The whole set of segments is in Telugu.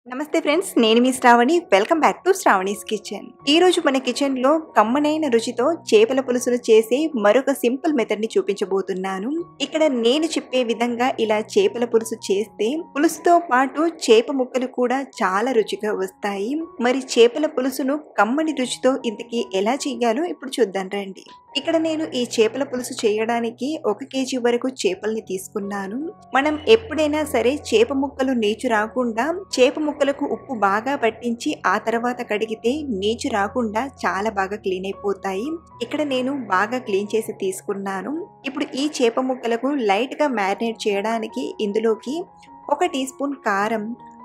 నమస్తే ఫ్రెండ్స్ నేను మీ Sravani welcome back to Sravani's kitchen ఈ రోజు మన కిచెన్ లో కమ్మనైన రుచితో చేపల పులుసులు చేసే మరొక సింపుల్ మెథడ్ ని చూపించబోతున్నాను ఇక్కడ నేను చెప్పే విధంగా ఇలా చేపల పులుసు చేస్తే పులుసుతో పాటు చేప ముక్కలు కూడా చాలా రుచిగా వస్తాయి మరి చేపల పులుసును కమ్మని రుచితో ఇంతకీ ఎలా చేయాలో ఇప్పుడు చూద్దాం రండి ఇక్కడ నేను ఈ చేపల పులుసు చేయడానికి ఒక కేజీ వరకు చేపల్ని తీసుకున్నాను మనం ఎప్పుడైనా సరే చేప ముక్కలు నీచు రాకుండా చేప ముక్కలకు ఉప్పు బాగా పట్టించి ఆ తర్వాత కడిగితే నీచు రాకుండా చాలా బాగా క్లీన్ అయిపోతాయి ఇక్కడ నేను బాగా క్లీన్ చేసి తీసుకున్నాను ఇప్పుడు ఈ చేప ముక్కలకు లైట్ గా మ్యారినేట్ చేయడానికి ఇందులోకి ఒక టీ స్పూన్ కారం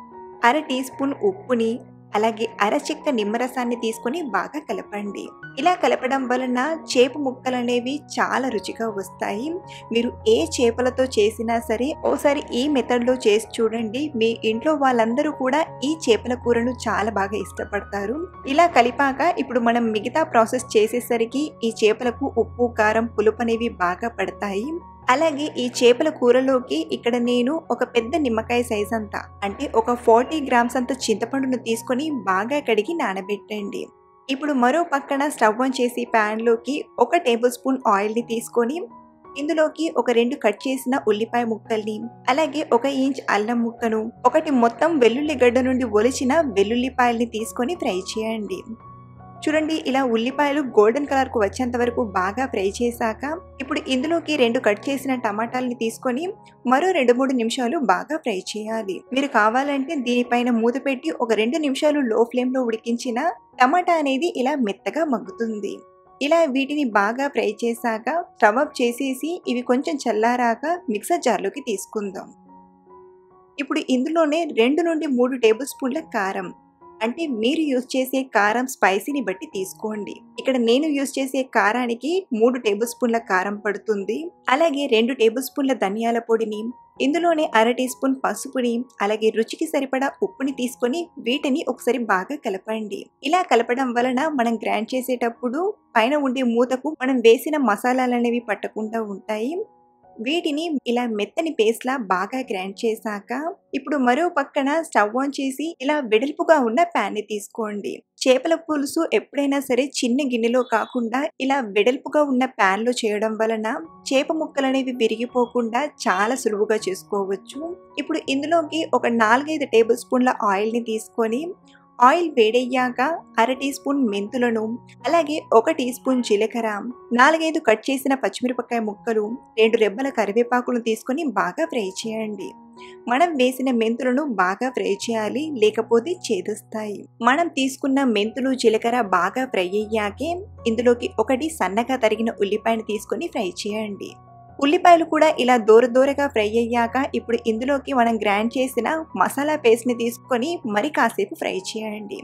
అర టీ స్పూన్ ఉప్పుని అలాగే అరచెక్క నిమ్మరసాన్ని తీసుకొని బాగా కలపండి ఇలా కలపడం వలన చేప ముక్కలు అనేవి చాలా రుచిగా వస్తాయి మీరు ఏ చేపలతో చేసినా సరే ఓసారి ఈ మెథడ్లో చేసి చూడండి మీ ఇంట్లో వాళ్ళందరూ కూడా ఈ చేపల కూరను చాలా బాగా ఇష్టపడతారు ఇలా కలిపాక ఇప్పుడు మనం మిగతా ప్రాసెస్ చేసేసరికి ఈ చేపలకు ఉప్పు కారం పులుపు అనేవి బాగా పడతాయి అలాగే ఈ చేపల కూరలోకి ఇక్కడ నేను ఒక పెద్ద నిమ్మకాయ సైజ్ అంతా అంటే ఒక ఫార్టీ గ్రామ్స్ అంత చింతపండును తీసుకొని బాగా కడిగి నానబెట్టండి ఇప్పుడు మరో పక్కన స్టవ్ ఆన్ చేసి ప్యాన్లోకి ఒక టేబుల్ స్పూన్ ఆయిల్ని తీసుకొని ఇందులోకి ఒక రెండు కట్ చేసిన ఉల్లిపాయ ముక్కల్ని అలాగే ఒక ఇంచ్ అల్లం ముక్కను ఒకటి మొత్తం వెల్లుల్లి గడ్డ నుండి ఒలిచిన వెల్లుల్లిపాయల్ని తీసుకొని ఫ్రై చేయండి చూడండి ఇలా ఉల్లిపాయలు గోల్డెన్ కలర్ కు వచ్చేంత వరకు బాగా ఫ్రై చేశాక ఇప్పుడు ఇందులోకి రెండు కట్ చేసిన టమాటాలని తీసుకొని మరో రెండు మూడు నిమిషాలు బాగా ఫ్రై చేయాలి మీరు కావాలంటే దీనిపైన మూత పెట్టి ఒక రెండు నిమిషాలు లో ఫ్లేమ్ లో ఉడికించిన టమాటా అనేది ఇలా మెత్తగా మగ్గుతుంది ఇలా వీటిని బాగా ఫ్రై చేశాక స్టవ్ అప్ చేసేసి ఇవి కొంచెం చల్లారాక మిక్సర్ జార్లోకి తీసుకుందాం ఇప్పుడు ఇందులోనే రెండు నుండి మూడు టేబుల్ స్పూన్ల కారం అంటే మీరు యూజ్ చేసే కారం స్పైసీని బట్టి తీసుకోండి ఇక్కడ నేను యూజ్ చేసే కారానికి మూడు టేబుల్ స్పూన్ల కారం పడుతుంది అలాగే రెండు టేబుల్ స్పూన్ల ధనియాల పొడిని ఇందులోనే అర టీ స్పూన్ పసుపుని అలాగే రుచికి సరిపడా ఉప్పుని తీసుకొని వీటిని ఒకసారి బాగా కలపండి ఇలా కలపడం వలన మనం గ్రైండ్ చేసేటప్పుడు పైన ఉండే మూతకు మనం వేసిన మసాలాలు అనేవి పట్టకుండా ఉంటాయి వీటిని ఇలా మెత్తని పేస్ట్ లా బాగా గ్రైండ్ చేశాక ఇప్పుడు మరో పక్కన స్టవ్ ఆన్ చేసి ఇలా వెడల్పుగా ఉన్న ప్యాన్ ని తీసుకోండి చేపల పులుసు ఎప్పుడైనా సరే చిన్న గిన్నెలో కాకుండా ఇలా వెడల్పుగా ఉన్న ప్యాన్ లో చేయడం వలన చేప ముక్కలు అనేవి విరిగిపోకుండా చాలా సులువుగా చేసుకోవచ్చు ఇప్పుడు ఇందులోకి ఒక నాలుగైదు టేబుల్ స్పూన్ల ఆయిల్ ని తీసుకొని ఆయిల్ వేడయ్యాక అర టీ స్పూన్ మెంతులను అలాగే ఒక టీ స్పూన్ జీలకర్ర నాలుగైదు కట్ చేసిన పచ్చిమిరపకాయ ముక్కలు రెండు రెబ్బల కరివేపాకులను తీసుకొని బాగా ఫ్రై చేయండి మనం వేసిన మెంతులను బాగా ఫ్రై చేయాలి లేకపోతే చేదుస్తాయి మనం తీసుకున్న మెంతులు జీలకర్ర బాగా ఫ్రై అయ్యాకే ఇందులోకి ఒకటి సన్నగా తరిగిన ఉల్లిపాయను తీసుకొని ఫ్రై చేయండి ఉల్లిపాయలు కూడా ఇలా దూర దూరగా ఫ్రై అయ్యాక ఇప్పుడు ఇందులోకి మనం గ్రైండ్ చేసిన మసాలా పేస్ట్ని తీసుకొని మరి కాసేపు ఫ్రై చేయండి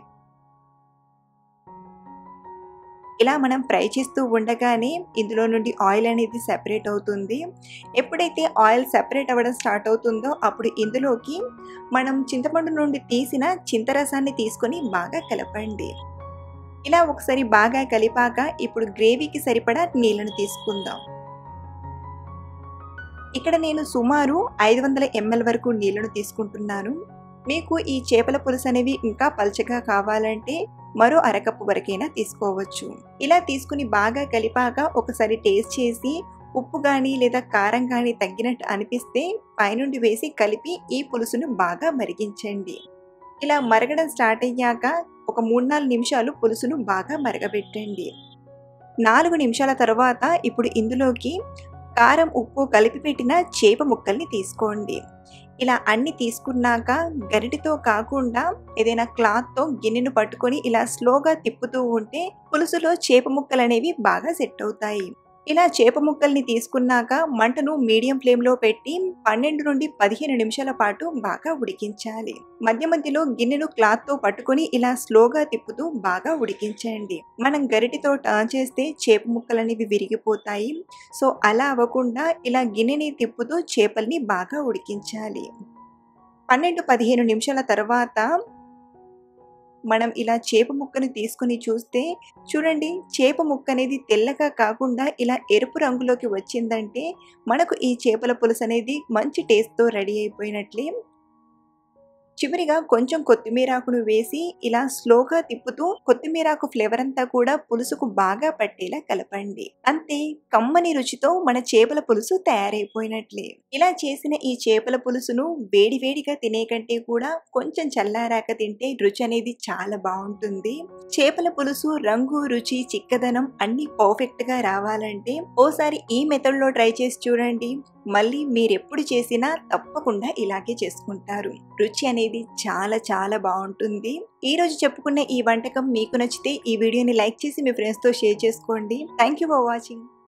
ఇలా మనం ఫ్రై చేస్తూ ఉండగానే ఇందులో నుండి ఆయిల్ అనేది సెపరేట్ అవుతుంది ఎప్పుడైతే ఆయిల్ సెపరేట్ అవ్వడం స్టార్ట్ అవుతుందో అప్పుడు ఇందులోకి మనం చింతపండు నుండి తీసిన చింతరసాన్ని తీసుకొని బాగా కలపండి ఇలా ఒకసారి బాగా కలిపాక ఇప్పుడు గ్రేవీకి సరిపడా నీళ్ళను తీసుకుందాం ఇక్కడ నేను సుమారు ఐదు వందల ఎంఎల్ వరకు నీళ్లను తీసుకుంటున్నాను మీకు ఈ చేపల పులుసు అనేవి ఇంకా పల్చగా కావాలంటే మరో అరకప్పు వరకైనా తీసుకోవచ్చు ఇలా తీసుకుని బాగా కలిపాక ఒకసారి టేస్ట్ చేసి ఉప్పు కానీ లేదా కారం కానీ తగ్గినట్టు అనిపిస్తే పైనుండి వేసి కలిపి ఈ పులుసును బాగా మరిగించండి ఇలా మరగడం స్టార్ట్ అయ్యాక ఒక మూడు నాలుగు నిమిషాలు పులుసును బాగా మరగబెట్టండి నాలుగు నిమిషాల తర్వాత ఇప్పుడు ఇందులోకి కారం ఉప్పు కలిపి పెట్టిన చేప ముక్కల్ని తీసుకోండి ఇలా అన్ని తీసుకున్నాక గరిటితో కాకుండా ఏదైనా క్లాత్తో గిన్నెను పట్టుకొని ఇలా స్లోగా తిప్పుతూ ఉంటే పులుసులో చేప ముక్కలు అనేవి బాగా సెట్ అవుతాయి ఇలా చేప ముక్కల్ని తీసుకున్నాక మంటను మీడియం ఫ్లేమ్లో పెట్టి పన్నెండు నుండి పదిహేను నిమిషాల పాటు బాగా ఉడికించాలి మధ్య మధ్యలో గిన్నెను క్లాత్తో పట్టుకొని ఇలా స్లోగా తిప్పుతూ బాగా ఉడికించండి మనం గరిటితో టర్న్ చేస్తే చేప ముక్కలు అనేవి విరిగిపోతాయి సో అలా అవ్వకుండా ఇలా గిన్నెని తిప్పుతూ చేపల్ని బాగా ఉడికించాలి పన్నెండు పదిహేను నిమిషాల తర్వాత మనం ఇలా చేప ముక్కను తీసుకుని చూస్తే చూడండి చేప ముక్క అనేది తెల్లగా కాకుండా ఇలా ఎరుపు రంగులోకి వచ్చిందంటే మనకు ఈ చేపల పులుసు అనేది మంచి టేస్ట్తో రెడీ అయిపోయినట్లే చివరిగా కొంచెం కొత్తిమీరాకును వేసి ఇలా స్లోగా తిప్పుతూ కొత్తిమీరాకు ఫ్లేవర్ అంతా కూడా పులుసుకు బాగా పట్టేలా కలపండి అంతే కమ్మని రుచితో మన చేపల పులుసు తయారైపోయినట్లే ఇలా చేసిన ఈ చేపల పులుసును వేడివేడిగా తినే కంటే కూడా కొంచెం చల్లారాక తింటే రుచి అనేది చాలా బాగుంటుంది చేపల పులుసు రంగు రుచి చిక్కదనం అన్ని పర్ఫెక్ట్ గా రావాలంటే ఓసారి ఈ మెథడ్ లో ట్రై చేసి చూడండి మళ్ళీ మీరెప్పుడు చేసినా తప్పకుండా ఇలాగే చేసుకుంటారు రుచి అనేది చాలా చాలా బాగుంటుంది ఈ రోజు చెప్పుకున్న ఈ వంటకం మీకు నచ్చితే ఈ వీడియోని లైక్ చేసి మీ ఫ్రెండ్స్తో షేర్ చేసుకోండి థ్యాంక్ యూ ఫర్ వాచింగ్